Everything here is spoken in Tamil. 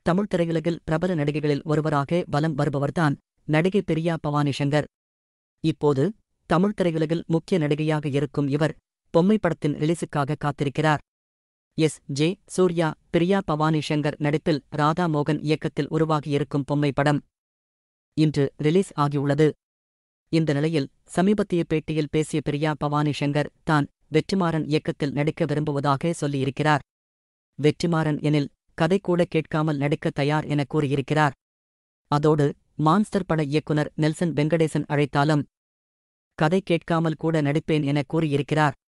தமிழ் திரையுலகில் பிரபல நடிகைகளில் ஒருவராக வலம் வருபவர்தான் நடிகை பிரியா பவானி சங்கர் இப்போது தமிழ் திரையுலகில் முக்கிய நடிகையாக இருக்கும் இவர் பொம்மை படத்தின் ரிலீஸுக்காக காத்திருக்கிறார் எஸ் ஜே சூர்யா பிரியா பவானி சங்கர் நடிப்பில் ராதா மோகன் இயக்கத்தில் உருவாகியிருக்கும் பொம்மை படம் இன்று ரிலீஸ் ஆகியுள்ளது இந்த நிலையில் சமீபத்திய பேட்டியில் பேசிய பிரியா பவானி சங்கர் தான் வெற்றிமாறன் இயக்கத்தில் நடிக்க விரும்புவதாக சொல்லியிருக்கிறார் வெற்றிமாறன் எனில் கதை கூட கேட்காமல் நடிக்க தயார் என கூறியிருக்கிறார் அதோடு மான்ஸ்டர் பட இயக்குனர் நெல்சன் வெங்கடேசன் அழைத்தாலும் கதை கேட்காமல் கூட நடிப்பேன் என கூறியிருக்கிறார்